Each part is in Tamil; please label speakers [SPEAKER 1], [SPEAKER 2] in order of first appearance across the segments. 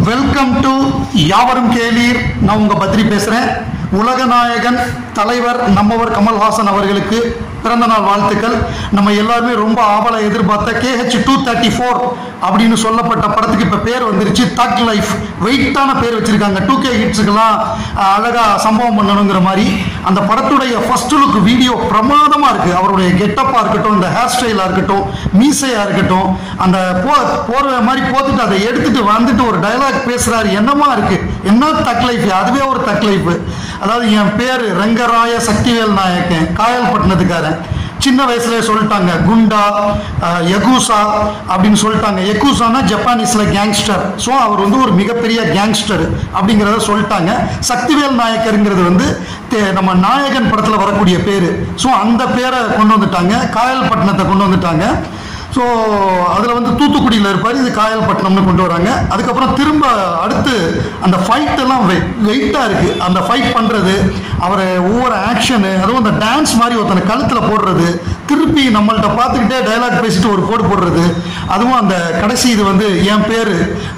[SPEAKER 1] வெல்கம் டு யாவரும் கேளீர் நான் உங்க பத்ரி பேசுறேன் உலகநாயகன் தலைவர் நம்மவர் கமல்ஹாசன் அவர்களுக்கு பிறந்த நாள் வாழ்த்துக்கள் நம்ம எல்லாருமே ரொம்ப ஆவலை எதிர்பார்த்த கேஹெச் டூ தேர்ட்டி ஃபோர் அப்படின்னு சொல்லப்பட்ட படத்துக்கு இப்போ பேர் வந்துருச்சு தக் லைஃப் வெயிட்டான பேர் வச்சிருக்காங்க டூ கே ஹிட்ஸுக்கெல்லாம் அழகா சம்பவம் பண்ணணுங்கிற மாதிரி அந்த படத்துடைய ஃபர்ஸ்ட் லுக் வீடியோ பிரமாதமா இருக்கு அவருடைய கெட்டப்பா இருக்கட்டும் இந்த ஹேர் ஸ்டைலா இருக்கட்டும் மீசையா இருக்கட்டும் அந்த போ போர்வை மாதிரி போத்துட்டு அதை எடுத்துட்டு வந்துட்டு ஒரு டயலாக் பேசுறாரு என்னமா இருக்கு என்ன தக் லைஃப் அதுவே ஒரு தக் லைஃப் அதாவது என் பேரு ரங்கராய சக்திவேல் நாயக்கன் காயல்பட்டினத்துக்காரன் சின்ன வயசுல சொல்லிட்டாங்க குண்டா அஹ், யகுசா அப்படின்னு சொல்லிட்டாங்க யகுசானா ஜப்பானீஸ்ல கேங்ஸ்டர் ஸோ அவர் வந்து ஒரு மிகப்பெரிய கேங்ஸ்டர் அப்படிங்கிறத சொல்லிட்டாங்க சக்திவேல் நாயக்கருங்கிறது வந்து தே- நம்ம நாயகன் படத்துல வரக்கூடிய பேரு ஸோ அந்த பேரை கொண்டு வந்துட்டாங்க காயல்பட்டினத்தை கொண்டு வந்துட்டாங்க ஸோ அதில் வந்து தூத்துக்குடியில் இருப்பார் இது காயல்பட்டினம்னு கொண்டு வராங்க அதுக்கப்புறம் திரும்ப அடுத்து அந்த ஃபைட் எல்லாம் வெயிட்டாக இருக்குது அந்த ஃபைட் பண்ணுறது அவரை ஒவ்வொரு ஆக்ஷனு அதுவும் அந்த டான்ஸ் மாதிரி ஒருத்தனை கழுத்தில் போடுறது திருப்பி நம்மள்ட்ட பார்த்துக்கிட்டே டயலாக் பேசிட்டு ஒரு போடு போடுறது அதுவும் அந்த கடைசி இது வந்து என் பேர்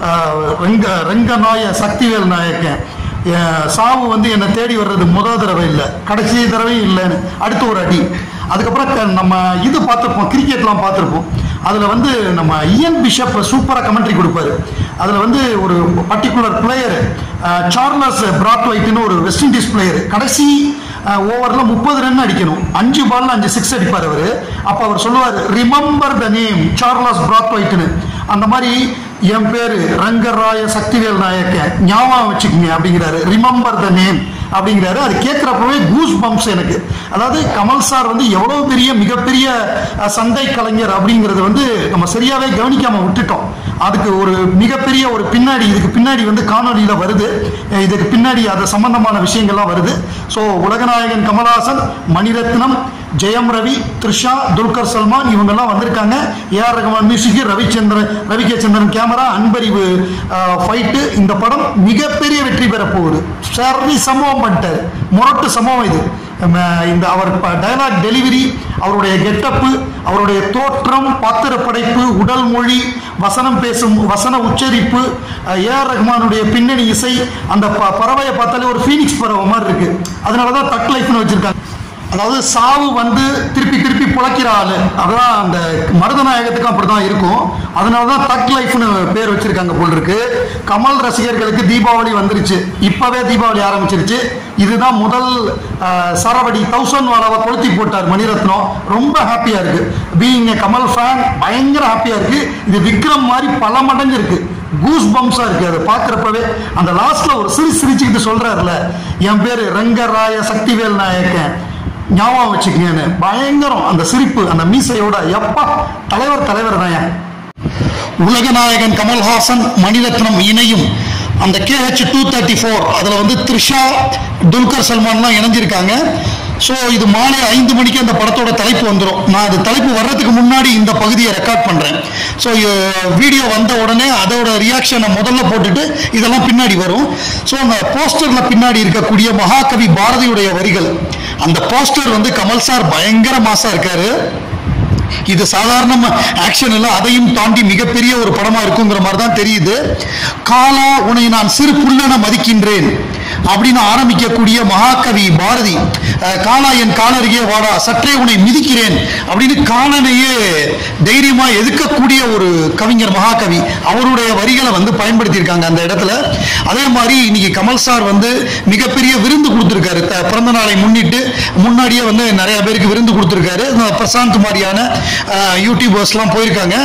[SPEAKER 1] ரெங்க ரெங்கநாய சக்திவேல் நாயக்கன் என் சாவு வந்து என்னை தேடி வர்றது முதல் தடவை இல்லை கடைசி தடவையும் இல்லைன்னு அடுத்து ஒரு அடி அதுக்கப்புறம் க- நம்ம இது பார்த்துருப்போம் கிரிக்கெட்லாம் பார்த்துருப்போம் அதில் வந்து நம்ம இயன் பிஷப் சூப்பராக கமெண்ட்ரி கொடுப்பாரு அதில் வந்து ஒரு பர்டிகுலர் பிளேயர் சார்லஸ் பிராட்வைட்னு ஒரு வெஸ்ட் இண்டீஸ் பிளேயர் கடைசி ஓவரில் முப்பது ரன் அடிக்கணும் அஞ்சு பால்ல அஞ்சு சிக்ஸ் அடிப்பார் அவர் அப்போ அவர் சொல்லுவார் ரிமெம்பர் த நேம் சார்லஸ் பிராட்வைட்னு அந்த மாதிரி என் பேரு ரங்கராய சக்திவேல் நாயக்க ஞாபகம் வச்சுக்கோங்க அப்படிங்கிறாரு ரிமெம்பர் த நேம் அப்படிங்கிறாரு அது கேட்குறப்பவே கூஸ் பம்ப்ஸ் எனக்கு அதாவது கமல் சார் வந்து எவ்வளோ பெரிய மிகப்பெரிய அஹ், சந்தை கலைஞர் அப்படிங்கிறது வந்து நம்ம சரியாவே கவனிக்காம விட்டுட்டோம் அதுக்கு ஒரு மிகப்பெரிய ஒரு பின்னாடி இதுக்கு பின்னாடி வந்து காணொலியில் வருது அஹ், இதுக்கு பின்னாடி அது சம்பந்தமான விஷயங்கள்லாம் வருது ஸோ உலகநாயகன் கமல்ஹாசன் மணிரத்னம் ஜெயம் ரவி த்ரிஷா துல்கர் சல்மான் இவங்கெல்லாம் வந்திருக்காங்க AR Rahman music Ravichandran Ravi K Chandran camera Anbariv fight இந்த படம் மிகப்பெரிய வெற்றி பெற போகுது சரி சம்பவம் பண்ணிட்டாரு முரட்டு சம்பவம் இது நம்ம இந்த அவர் டயலாக் டெலிவரி அவருடைய கெட்டப்பு அவருடைய தோற்றம் பாத்திர படைப்பு உடல் மொழி வசனம் பேசும் வசன உச்சரிப்பு ஏஆர் ரஹ்மானுடைய பின்னணி இசை அந்த ப- பறவையை பார்த்தாலே ஒரு ஃபீனிக்ஸ் பறவை மாதிரி இருக்கு அதனால தான் தக் லைஃப்னு வச்சிருக்காங்க அதாவது சாவு வந்து திருப்பி திருப்பி பிழைக்கிற ஆளு அதான் அந்த மருதநாயகத்துக்கும் அப்படிதான் இருக்கும் அதனால தான் தக் லைஃப்னு பேர் வச்சிருக்காங்க போல் இருக்கு கமல் ரசிகர்களுக்கு தீபாவளி வந்துருச்சு இப்பவே தீபாவளி ஆரம்பிச்சிருச்சு இதுதான் முதல் அஹ், சரவடி தௌசண்ட் வாலாவை கொளுத்தி போட்டார் மணிரத்னம் ரொம்ப ஹாப்பியா இருக்கு பீயிங் கமல் ஃபேன் பயங்கர ஹாப்பியா இருக்கு இது விக்ரம் மாதிரி பல மடங்கு இருக்கு கூஸ் பம்ஸா இருக்கு அதை பார்க்கறப்பவே அந்த லாஸ்ட்ல ஒரு சிரி சிரிச்சுக்கிட்டு சொல்றாருல என் பேரு ரங்கராய சக்திவேல் நாயக்கன் ஞாபகம் வச்சுக்கங்கன்னு பயங்கரம் அந்த சிரிப்பு அந்த மீசையோட எப்பா தலைவர் தலைவர் தான் உலகநாயகன் கமல்ஹாசன் மணிரத்னம் இணையும் அந்த கேஹெச் டூ தேர்ட்டி ஃபோர் அதில் வந்து த்ரிஷா துல்கர் சல்மான்லாம் இணைஞ்சிருக்காங்க ஸோ இது மாலை ஐந்து மணிக்கு அந்த படத்தோட தலைப்பு வந்துடும் நான் அது தலைப்பு வர்றதுக்கு முன்னாடி இந்த பகுதியை ரெக்கார்ட் பண்ணுறேன் ஸோ வீடியோ வந்த உடனே அதோட ரியாக்ஷனை முதல்ல போட்டுட்டு இதெல்லாம் பின்னாடி வரும் ஸோ அந்த போஸ்டரில் பின்னாடி இருக்கக்கூடிய மகாகவி பாரதியுடைய வரிகள் அந்த போஸ்டர் வந்து கமல் சார் பயங்கர மாசா இருக்காரு இது சாதாரண ஆக்ஷன் இல்ல அதையும் தாண்டி மிகப்பெரிய ஒரு படமா இருக்குங்கிற மாதிரி தான் தெரியுது காலா உன்னை நான் சிறு புல்லென மதிக்கின்றேன் அப்படின்னு ஆரம்பிக்கக்கூடிய மகாகவி பாரதி அஹ், காலா என் காலருகே வாடா சற்றே உன்னை மிதிக்கிறேன் அப்படின்னு காலனையே தைரியமா எதிர்க்கக்கூடிய ஒரு கவிஞர் மகாகவி அவருடைய வரிகளை வந்து பயன்படுத்தியிருக்காங்க அந்த இடத்துல அதே மாதிரி இன்னைக்கு கமல் சார் வந்து மிகப்பெரிய விருந்து கொடுத்துருக்காரு த- பிறந்த நாளை முன்னிட்டு முன்னாடியே வந்து நிறைய பேருக்கு விருந்து கொடுத்துருக்காரு இந்த பிரசாந்த் மாதிரியான அஹ், யூடியூபர்ஸ்லாம் போயிருக்காங்க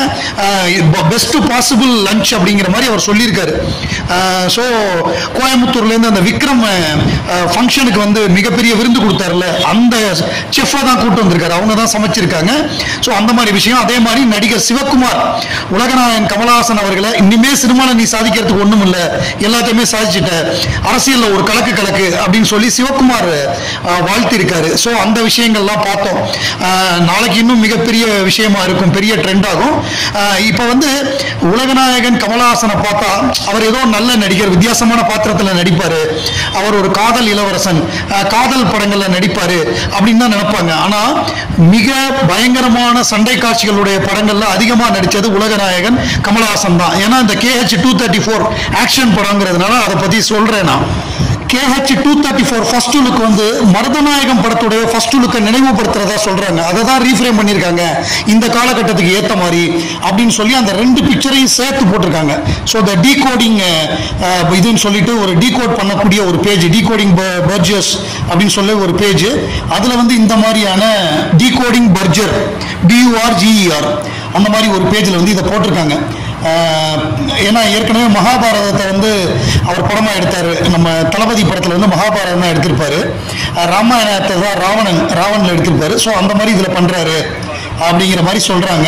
[SPEAKER 1] பெஸ்ட் பாசிபிள் லஞ்ச் அப்படிங்கிற மாதிரி அவர் சொல்லியிருக்காரு ஸோ கோயம்புத்தூர்லேருந்து அந்த விக்ரம் ஃபங்க்ஷனுக்கு வந்து மிகப்பெரிய விருந்து கொடுத்தாருல அந்த செஃப்பை தான் கூட்டு வந்திருக்காரு அவங்க தான் சமைச்சிருக்காங்க ஸோ அந்த மாதிரி விஷயம் அதே மாதிரி நடிகர் சிவகுமார் உலகநாயகன் கமலஹாசன் அவர்களை இனிமே சினிமாவில் நீ சாதிக்கிறதுக்கு ஒன்றும் இல்லை எல்லாத்தையுமே சாதிச்சிட்ட அரசியலில் ஒரு கலக்கு கலக்கு அப்படின்னு சொல்லி சிவகுமார் அஹ், வாழ்த்திருக்காரு ஸோ அந்த விஷயங்கள்லாம் பார்த்தோம் அஹ், நாளைக்கு இன்னும் மிகப்பெரிய விஷயமா இருக்கும் பெரிய ட்ரெண்ட் ஆகும் இப்போ வந்து உலகநாயகன் கமலஹாசனை பார்த்தா அவர் ஏதோ நல்ல நடிகர் வித்தியாசமான பாத்திரத்தில் நடிப்பாரு அவர் ஒரு காதல் இளவரசன் அஹ், காதல் படங்கள்ல நடிப்பாரு அப்படின்னு தான் நினைப்பாங்க ஆனா மிக பயங்கரமான சண்டை காட்சிகளுடைய படங்கள்ல அதிகமா நடிச்சது உலகநாயகன் கமலஹாசன் தான் ஏன்னா இந்த KH two thirty four action படங்கிறதுனால அதை பத்தி சொல்றேன் நான் KH two thirty four first look வந்து மருதநாயகம் படத்துடைய ஃபர்ஸ்ட் லுக்கை நினைவுபடுத்துறதா சொல்றாங்க அதை தான் ரீஃப்ரேம் பண்ணியிருக்காங்க இந்த காலகட்டத்துக்கு ஏற்ற மாதிரி அப்படின்னு சொல்லி அந்த ரெண்டு பிக்சரையும் சேர்த்து போட்டிருக்காங்க ஸோ இந்த டீகோடிங் இதுன்னு சொல்லிட்டு ஒரு டீகோட் பண்ணக்கூடிய ஒரு பேஜ் டீகோடிங் பர்ஜர்ஸ் அப்படின்னு சொல்லி ஒரு பேஜ் அதில் வந்து இந்த மாதிரியான டீகோடிங் பர்ஜர் பியூஆர்ஜிஇஆர் அந்த மாதிரி ஒரு பேஜில் வந்து இதை போட்டிருக்காங்க ஆஹ் ஏன்னா ஏற்கனவே மகாபாரதத்தை வந்து அவர் படமாக எடுத்தார் நம்ம தளபதி படத்தில் வந்து மகாபாரதம் தான் எடுத்திருப்பாரு ஆஹ் ராமாயணத்தை தான் ராவணன் ராவணில் எடுத்திருப்பாரு ஸோ அந்த மாதிரி இதில் பண்ணுறாரு அப்படிங்கிற மாதிரி சொல்கிறாங்க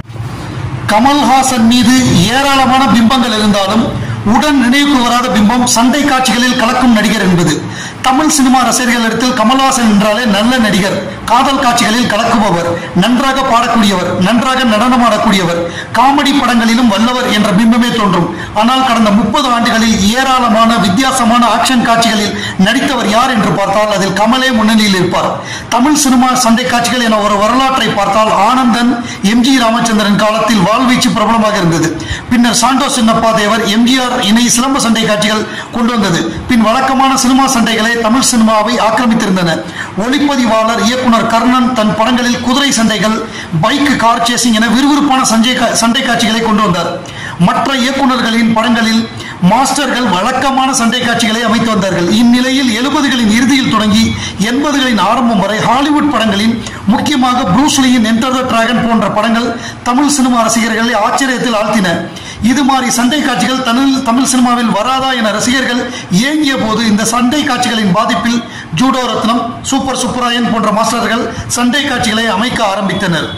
[SPEAKER 1] கமல்ஹாசன் மீது ஏராளமான பிம்பங்கள் இருந்தாலும் உடன் நினைவுக்கு வராத பிம்பம் சண்டை காட்சிகளில் கலக்கும் நடிகர் என்பது தமிழ் சினிமா ரசிகர்களிடத்தில் கமல்ஹாசன் என்றாலே நல்ல நடிகர் காதல் காட்சிகளில் கலக்குபவர் நன்றாக பாடக்கூடியவர் நன்றாக நடனமாடக்கூடியவர் காமெடி படங்களிலும் வல்லவர் என்ற பிம்பமே தோன்றும் ஆனால் கடந்த முப்பது ஆண்டுகளில் ஏராளமான வித்தியாசமான ஆக்ஷன் காட்சிகளில் நடித்தவர் யார் என்று பார்த்தால் அதில் கமலே முன்னணியில் இருப்பார் தமிழ் சினிமா சண்டை காட்சிகள் என ஒரு வரலாற்றை பார்த்தால் ஆனந்தன் எம்ஜி ராமச்சந்திரன் காலத்தில் வாழ்வீச்சு பிரபலமாக இருந்தது பின்னர் சாண்டோ சின்னப்பா தேவர் எம்ஜிஆர் இணை சிலம்ப சண்டை காட்சிகள் கொண்டு வந்தது பின் வழக்கமான சினிமா சண்டைகளே தமிழ் சினிமாவை ஆக்கிரமித்திருந்தன ஒளிப்பதிவாளர் இயக்குனர் கர்ணன் தன் படங்களில் குதிரை சண்டைகள் பைக் கார் சேசிங் என விறுவிறுப்பான சண்டை கா- சண்டை காட்சிகளை கொண்டு வந்தார் மற்ற இயக்குனர்களின் படங்களில் மாஸ்டர்கள் வழக்கமான சண்டை காட்சிகளை அமைத்து வந்தார்கள் இந்நிலையில் எழுபதுகளின் இறுதியில் தொடங்கி எண்பதுகளின் ஆரம்பம் வரை ஹாலிவுட் படங்களின் முக்கியமாக ப்ரூஸ்லியின் என்டர் த டிராகன் போன்ற படங்கள் தமிழ் சினிமா ரசிகர்களை ஆச்சரியத்தில் ஆழ்த்தின இது மாதிரி சண்டை காட்சிகள் தமிழ் தமிழ் சினிமாவில் வராதா என ரசிகர்கள் ஏங்கிய போது இந்த சண்டை காட்சிகளின் பாதிப்பில் ஜூடோ ரத்னம் சூப்பர் சுப்பராயன் போன்ற மாஸ்டர்கள் சண்டை காட்சிகளை அமைக்க ஆரம்பித்தனர்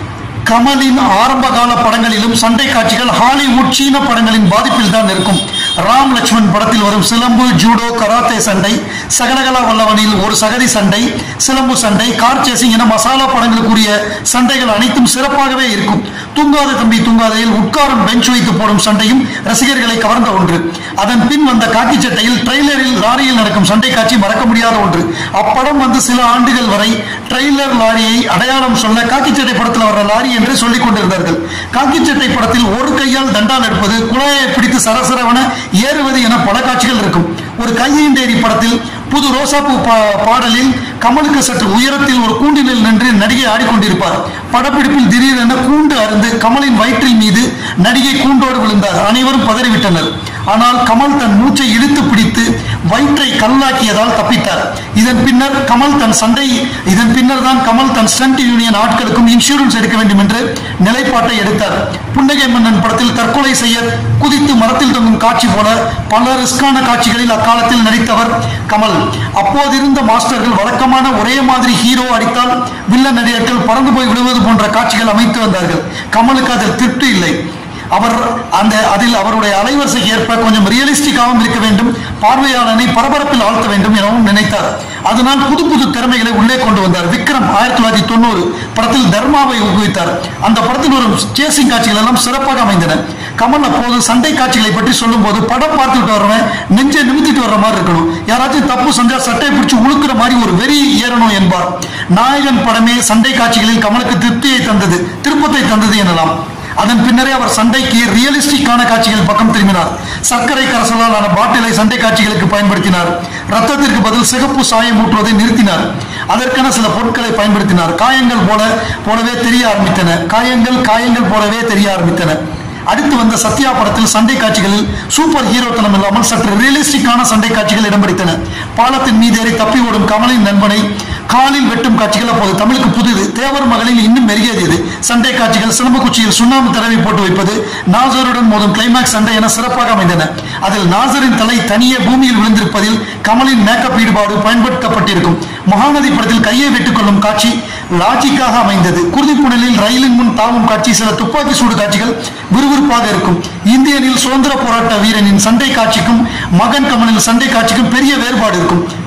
[SPEAKER 1] கமலின் ஆரம்ப கால படங்களிலும் சண்டை காட்சிகள் ஹாலிவுட் சீன படங்களின் பாதிப்பில் தான் இருக்கும் ராம் லட்சுமண் படத்தில் வரும் சிலம்பு ஜூடோ கராத்தே சண்டை சகலகலா வல்லவனில் ஒரு சகதி சண்டை சிலம்பு சண்டை கார் சேசிங் என மசாலா படங்களுக்குரிய சண்டைகள் அனைத்தும் சிறப்பாகவே இருக்கும் தூங்காத தம்பி தூங்காதையில் உட்காரும் பெஞ்ச் வைத்து போடும் சண்டையும் ரசிகர்களை கவர்ந்த ஒன்று அதன் பின் வந்த காக்கி சட்டையில் ட்ரெய்லரில் லாரியில் நடக்கும் சண்டை காட்சி மறக்க முடியாத ஒன்று அப்படம் வந்து சில ஆண்டுகள் வரை ட்ரெய்லர் லாரியை அடையாளம் சொல்ல காக்கி சட்டை படத்தில் வர்ற லாரி என்று சொல்லிக் கொண்டிருந்தார்கள் காக்கி சட்டை படத்தில் ஒரு கையால் தண்டால் எடுப்பது குழாயை பிடித்து சரசரவன ஏறுவது என பல காட்சிகள் இருக்கும் ஒரு கையேந்தேரி படத்தில் புது ரோசாப்பூ பா- பாடலில் கமலுக்கு சற்று உயரத்தில் ஒரு கூண்டிலில் நின்று நடிகை ஆடிக்கொண்டிருப்பார் படப்பிடிப்பில் திடீரென கூண்டு அருந்து கமலின் வயிற்றில் மீது நடிகை கூண்டோடு விழுந்தார் அனைவரும் பதறிவிட்டனர் ஆனால் கமல் தன் மூச்சை இழுத்து பிடித்து வயிற்றை கல்லாக்கியதால் தப்பித்தார் இதன் பின்னர் கமல் தன் சண்டை இதன் பின்னர் தான் கமல் தன் ஸ்டண்ட் யூனியன் ஆட்களுக்கும் இன்சூரன்ஸ் எடுக்க வேண்டும் என்று நிலைப்பாட்டை எடுத்தார் புன்னகை மன்னன் படத்தில் தற்கொலை செய்ய குதித்து மரத்தில் தொங்கும் காட்சி போல பல ரிஸ்கான காட்சிகளில் அக்காலத்தில் நடித்தவர் கமல் அப்போதிருந்த மாஸ்டர்கள் வழக்கமான ஒரே மாதிரி ஹீரோ அடித்தால் வில்லன் நடிகர்கள் பறந்து போய் விடுவது போன்ற காட்சிகள் அமைத்து வந்தார்கள் கமலுக்கு அதில் திருப்தி இல்லை அவர் அந்த அதில் அவருடைய அலைவரிசைக்கு ஏற்ப கொஞ்சம் ரியலிஸ்டிக்காகவும் இருக்க வேண்டும் பார்வையாளனை பரபரப்பில் ஆழ்த்த வேண்டும் எனவும் நினைத்தார் அதனால் புது புது திறமைகளை உள்ளே கொண்டு வந்தார் விக்ரம் ஆயிரத்தி தொள்ளாயிரத்தி தொண்ணூறு படத்தில் தர்மாவை ஊக்குவித்தார் அந்த படத்தில் வரும் சேசிங் காட்சிகள் எல்லாம் சிறப்பாக அமைந்தன கமல் அப்போது சண்டை காட்சிகளை பற்றி சொல்லும்போது படம் பார்த்துட்டு வர்றவன் நெஞ்சை நிமித்திட்டு வர்ற மாதிரி இருக்கணும் யாராச்சும் தப்பு செஞ்சா சட்டையை பிடிச்சு உழுக்கிற மாதிரி ஒரு வெறி ஏறணும் என்பார் நாயகன் படமே சண்டை காட்சிகளில் கமலுக்கு திருப்தியை தந்தது திருப்பத்தை தந்தது எனலாம் அதன் பின்னரே அவர் சண்டைக்கு ரியலிஸ்டிக்கான காட்சிகள் பக்கம் திரும்பினார் சர்க்கரை கரசலால் ஆன பாட்டிலை சண்டை காட்சிகளுக்கு பயன்படுத்தினார் ரத்தத்திற்கு பதில் சிகப்பு சாயம் ஊற்றுவதை நிறுத்தினார் அதற்கென சில பொருட்களை பயன்படுத்தினார் காயங்கள் போல போலவே தெரிய ஆரம்பித்தன காயங்கள் காயங்கள் போலவே தெரிய ஆரம்பித்தன அடுத்து வந்த சத்யா படத்தில் சண்டை காட்சிகளில் சூப்பர் ஹீரோத்தனம் இல்லாமல் சற்று ரியலிஸ்டிக்கான சண்டை காட்சிகள் இடம் பிடித்தன பாலத்தின் மீது ஏறி தப்பி ஓடும் கமலின் நண்பனை காலில் வெட்டும் காட்சிகள் அப்போது தமிழுக்கு புதிது தேவர் மகளில் இன்னும் மெருகேறியது சண்டை காட்சிகள் சிலம்பு குச்சியில் சுண்ணாம்பு தடவி போட்டு வைப்பது நாசருடன் மோதும் கிளைமாக்ஸ் சண்டை என சிறப்பாக அமைந்தன அதில் நாசரின் தலை தனியே பூமியில் விழுந்திருப்பதில் கமலின் மேக்கப் ஈடுபாடு பயன்படுத்தப்பட்டிருக்கும் மகாநதி படத்தில் கையை வெட்டுக் கொள்ளும் காட்சி லாஜிக்காக அமைந்தது குருதிப்புணலில் ரயிலின் முன் தாவும் காட்சி சில துப்பாக்கி சூடு காட்சிகள் விறுவிறுப்பாக இருக்கும் இந்தியனில் சுதந்திர போராட்ட வீரனின் சண்டை காட்சிக்கும் மகன் கமலின் சண்டை காட்சிக்கும் பெரிய வேறுபாடு இருக்கும்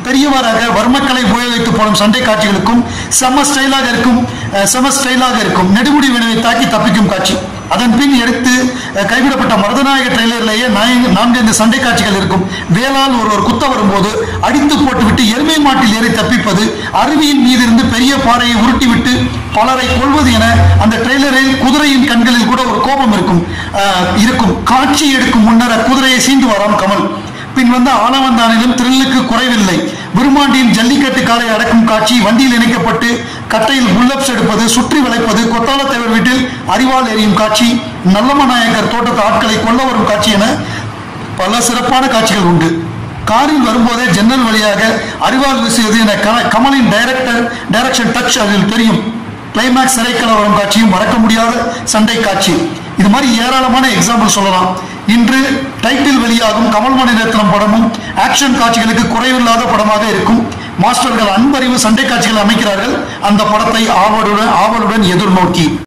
[SPEAKER 1] பெரியவராக வர்மக்கலை உபயோகித்து போடும் சண்டை காட்சிகளுக்கும் செம ஸ்டைலாக இருக்கும் அஹ், செம ஸ்டைலாக இருக்கும் நெடுமுடி வினவை தாக்கி தப்பிக்கும் காட்சி அதன் பின் எடுத்து அஹ், கைவிடப்பட்ட மருதநாயக ட்ரெய்லர்லேயே நான்கு நான்கைந்து சண்டை காட்சிகள் இருக்கும் வேளால் ஒருவர் குத்த வரும்போது அடித்து போட்டுவிட்டு எருமை மாட்டில் ஏறி தப்பிப்பது அருவியின் மீது இருந்து பெரிய பாறையை உருட்டிவிட்டு பலரை கொள்வது என அந்த ட்ரெய்லரில் குதிரையின் கண்களில் கூட ஒரு கோபம் இருக்கும் அஹ், இருக்கும் காட்சி எடுக்கும் முன்னர் குதிரையை சீண்டு வராம் கமல் பின் வந்து ஆலவந்தானிலும் த்ரில்லுக்கு குறைவில்லை விருமாண்டியின் ஜல்லிக்கட்டு காலை அடக்கும் காட்சி வண்டியில் இணைக்கப்பட்டு கட்டையில் புல்லப்ஸ் எடுப்பது சுற்றி வளைப்பது கொத்தாலத்தேவர் வீட்டில் அறிவால் எறியும் காட்சி நல்லம்ம நாயக்கர் தோட்டத்து ஆட்களை கொல்ல வரும் காட்சி என பல சிறப்பான காட்சிகள் உண்டு காரில் வரும்போதே ஜன்னல் வழியாக அறிவால் வீசியது என க- கமலின் டைரக்டர் டைரக்ஷன் டச் அதில் தெரியும் கிளைமேக்ஸ் சிறைக்கலவரம் காட்சியும் மறக்க முடியாத சண்டை காட்சி இது மாதிரி ஏராளமான எக்ஸாம்பிள் சொல்லலாம் இன்று டைட்டில் வெளியாகும் கமல் மணிரத்னம் படமும் ஆக்ஷன் காட்சிகளுக்கு குறைவில்லாத படமாக இருக்கும் மாஸ்டர்கள் அன்பறிவு சண்டை காட்சிகள் அமைக்கிறார்கள் அந்த படத்தை ஆவலுடன் ஆவலுடன் எதிர்நோக்கி